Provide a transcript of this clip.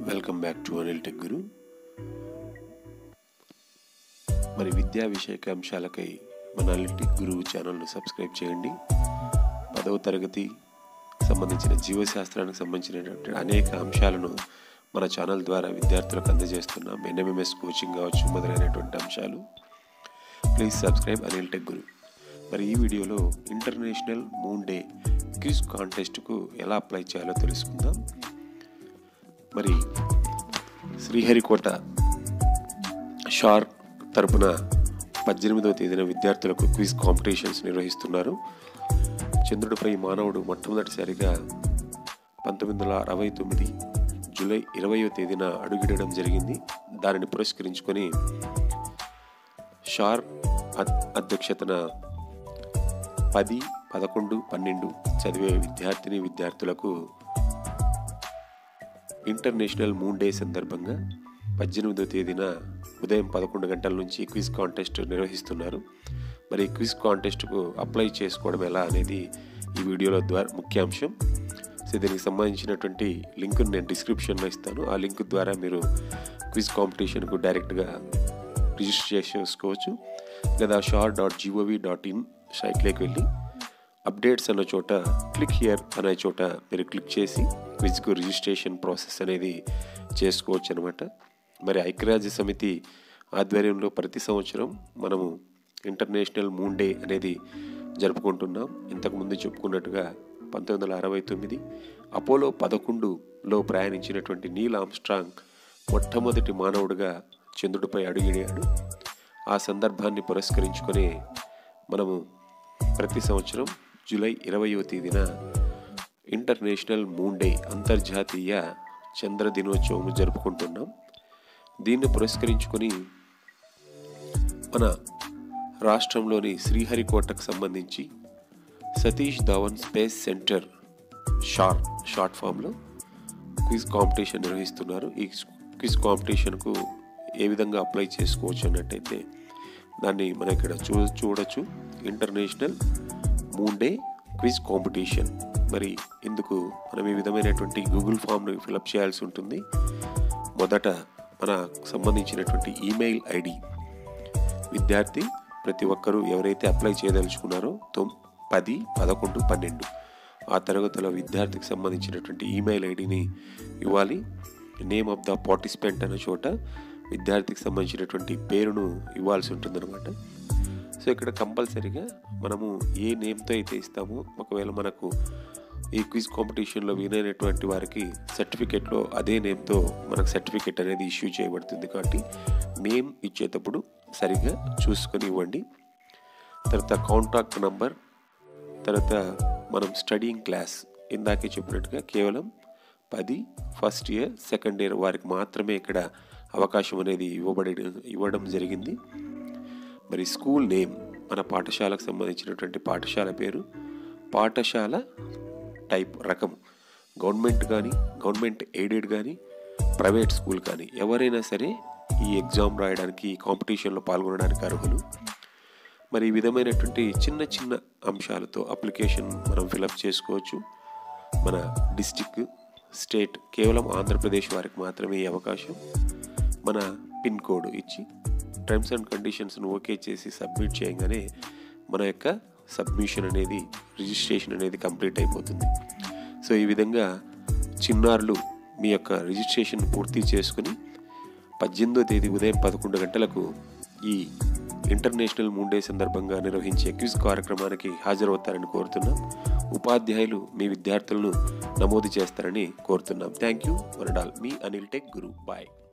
welcome back to Anil tech guru మరి విద్యా విషయక అంశాలకై మన అనిల్ టెక్ గురువు ఛానల్ను సబ్స్క్రైబ్ చేయండి పదవ తరగతి సంబంధించిన జీవశాస్త్రానికి సంబంధించినటువంటి అనేక అంశాలను మన ఛానల్ ద్వారా విద్యార్థులకు అందజేస్తున్నాం ఎన్ఎంఎంఎస్ కోచింగ్ కావచ్చు మొదలైనటువంటి అంశాలు please subscribe Anil tech guru మరి ఈ వీడియోలో ఇంటర్నేషనల్ మూన్ డే క్విజ్ కాంటెస్ట్కు ఎలా అప్లై చేయాలో తెలుసుకుందాం మరి శ్రీహరికోట షార్ తరపున పద్దెనిమిదవ తేదీన విద్యార్థులకు క్విజ్ కాంపిటీషన్స్ నిర్వహిస్తున్నారు చంద్రుడిపై మానవుడు మొట్టమొదటిసారిగా పంతొమ్మిది వందల అరవై తొమ్మిది జూలై ఇరవయో తేదీన అడుగిడడం జరిగింది దానిని పురస్కరించుకొని షార్ అద్- అధ్యక్షతన పది పదకొండు పన్నెండు చదివే విద్యార్థిని విద్యార్థులకు ఇంటర్నేషనల్ మూన్ డే సందర్భంగా పద్దెనిమిదో తేదీన ఉదయం పదకొండు గంటల నుంచి క్విజ్ కాంటెస్ట్ నిర్వహిస్తున్నారు మరి ఈ క్విజ్ కాంటెస్ట్కు అప్లై చేసుకోవడం ఎలా అనేది ఈ వీడియోలో ద్వారా ముఖ్యాంశం సో దీనికి సంబంధించినటువంటి లింక్ను నేను డిస్క్రిప్షన్లో ఇస్తాను ఆ లింక్ ద్వారా మీరు క్విజ్ కాంపిటీషన్కు డైరెక్ట్గా రిజిస్టర్ చేసుకోవచ్చు లేదా SHAR dot G O V dot in సైట్లోకి వెళ్ళి అప్డేట్స్ అన్న చోట క్లిక్ హియర్ అనే చోట మీరు క్లిక్ చేసి క్విజ్కు రిజిస్ట్రేషన్ ప్రాసెస్ అనేది చేసుకోవచ్చు అనమాట మరి ఐక్యరాజ్య సమితి ఆధ్వర్యంలో ప్రతి సంవత్సరం మనము ఇంటర్నేషనల్ మూన్ డే అనేది జరుపుకుంటున్నాం ఇంతకుముందు చెప్పుకున్నట్టుగా పంతొమ్మిది వందల అరవై తొమ్మిది అపోలో పదకొండులో ప్రయాణించినటువంటి నీల్ ఆమ్స్ట్రాంగ్ మొట్టమొదటి మానవుడిగా చంద్రుడిపై అడుగిడాడు ఆ సందర్భాన్ని పురస్కరించుకొని మనము ప్రతి సంవత్సరం జూలై ఇరవయో తేదీన ఇంటర్నేషనల్ మూన్ డే అంతర్జాతీయ చంద్ర దినోత్సవం జరుపుకుంటున్నాం దీన్ని పురస్కరించుకొని మన రాష్ట్రంలోని శ్రీహరికోటకు సంబంధించి Satish Dhawan space centre SHAR short ఫామ్లో క్విజ్ కాంపిటీషన్ నిర్వహిస్తున్నారు ఈ క్విజ్ కాంపిటీషన్కు ఏ విధంగా అప్లై చేసుకోవచ్చు అన్నట్టయితే దాన్ని మనం ఇక్కడ చూ చూడొచ్చు international moon day quiz competition మరి ఇందుకు మనం ఈ విధమైనటువంటి గూగుల్ ఫామ్ను ఫిలప్ చేయాల్సి ఉంటుంది మొదట మన సంబంధించినటువంటి ఈమెయిల్ ఐడి విద్యార్థి ప్రతి ఒక్కరూ ఎవరైతే అప్లై చేయదలుచుకున్నారో తొమ్ పది పదకొండు పన్నెండు ఆ తరగతిలో విద్యార్థికి సంబంధించినటువంటి ఈమెయిల్ ఐడిని ఇవ్వాలి నేమ్ ఆఫ్ ద పార్టిసిపెంట్ అనే చోట విద్యార్థికి సంబంధించినటువంటి పేరును ఇవ్వాల్సి ఉంటుందన్నమాట సో ఇక్కడ కంపల్సరీగా మనము ఏ నేమ్తో అయితే ఇస్తామో ఒకవేళ మనకు ఈ క్విజ్ కాంపిటీషన్లో విన్ అయినటువంటి వారికి సర్టిఫికేట్లో అదే నేమ్తో మనకు సర్టిఫికేట్ అనేది ఇష్యూ చేయబడుతుంది కాబట్టి నేమ్ ఇచ్చేటప్పుడు సరిగ్గా చూసుకొని ఇవ్వండి తర్వాత కాంటాక్ట్ నంబర్ తర్వాత మనం స్టడీయింగ్ క్లాస్ ఇందాకే చెప్పినట్టుగా కేవలం పది ఫస్ట్ ఇయర్ సెకండ్ ఇయర్ వారికి మాత్రమే ఇక్కడ అవకాశం అనేది ఇవ్వబడి ఇవ్వడం జరిగింది మరి స్కూల్ నేమ్ మన పాఠశాలకు సంబంధించినటువంటి పాఠశాల పేరు పాఠశాల టైప్ రకం గవర్నమెంట్ కానీ గవర్నమెంట్ ఎయిడెడ్ కానీ ప్రైవేట్ స్కూల్ కానీ ఎవరైనా సరే ఈ ఎగ్జామ్ రాయడానికి ఈ కాంపిటీషన్లో పాల్గొనడానికి అర్హులు మరి ఈ విధమైనటువంటి చిన్న చిన్న అంశాలతో అప్లికేషన్ మనం ఫిలప్ చేసుకోవచ్చు మన డిస్టిక్ స్టేట్ కేవలం ఆంధ్రప్రదేశ్ వారికి మాత్రమే ఈ అవకాశం మన పిన్ కోడ్ ఇచ్చి టర్మ్స్ అండ్ కండిషన్స్ను ఓకే చేసి సబ్మిట్ చేయగానే మన యొక్క సబ్మిషన్ అనేది రిజిస్ట్రేషన్ అనేది కంప్లీట్ అయిపోతుంది సో ఈ విధంగా చిన్నారులు మీ యొక్క రిజిస్ట్రేషన్ పూర్తి చేసుకుని పద్దెనిమిదో తేదీ ఉదయం పదకొండు గంటలకు ఈ ఇంటర్నేషనల్ మూన్ డే సందర్భంగా నిర్వహించే క్విజ్ కార్యక్రమానికి హాజరవుతారని కోరుతున్నాం ఉపాధ్యాయులు మీ విద్యార్థులను నమోదు చేస్తారని కోరుతున్నాం థ్యాంక్ యూ వరడాల్ మీ అనిల్ టెక్ గురు బాయ్